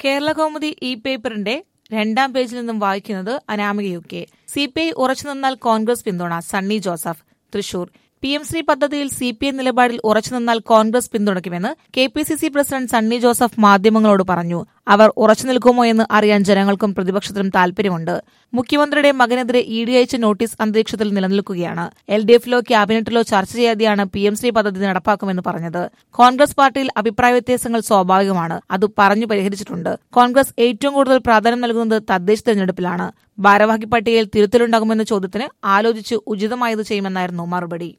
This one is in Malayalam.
കേരള കൗമുദി ഇ പേപ്പറിന്റെ രണ്ടാം പേജിൽ നിന്നും വായിക്കുന്നത് Anamika U K C P I ഉറച്ചു നിന്നാൽ കോൺഗ്രസ് പിന്തുണ സണ്ണി ജോസഫ് തൃശൂർ പി എം ശ്രീ പദ്ധതിയിൽ സി പി ഐ നിലപാടിൽ ഉറച്ചു നിന്നാൽ കോൺഗ്രസ് പിന്തുണയ്ക്കുമെന്ന് K P C C president Sunny Joseph മാധ്യമങ്ങളോട് പറഞ്ഞു അവർ ഉറച്ചു നിൽക്കുമോ എന്ന് അറിയാൻ ജനങ്ങൾക്കും പ്രതിപക്ഷത്തിനും താൽപര്യമുണ്ട് മുഖ്യമന്ത്രിയുടെ മകനെതിരെ ഇ ഡി അയച്ച നോട്ടീസ് അന്തരീക്ഷത്തിൽ നിലനിൽക്കുകയാണ് എൽ ഡി എഫിലോ ക്യാബിനറ്റിലോ ചർച്ച ചെയ്യാതെയാണ് പി എം ശ്രീ പദ്ധതി നടപ്പാക്കുമെന്ന് പറഞ്ഞത് കോൺഗ്രസ് പാർട്ടിയിൽ അഭിപ്രായ വ്യത്യാസങ്ങൾ സ്വാഭാവികമാണ് അത് പറഞ്ഞു പരിഹരിച്ചിട്ടുണ്ട് കോൺഗ്രസ് ഏറ്റവും കൂടുതൽ പ്രാധാന്യം നൽകുന്നത് തദ്ദേശ തെരഞ്ഞെടുപ്പിലാണ് ഭാരവാഹി പട്ടികയിൽ തിരുത്തലുണ്ടാകുമെന്ന ചോദ്യത്തിന് ആലോചിച്ച് ഉചിതമായത് ചെയ്യുമെന്നായിരുന്നു മറുപടി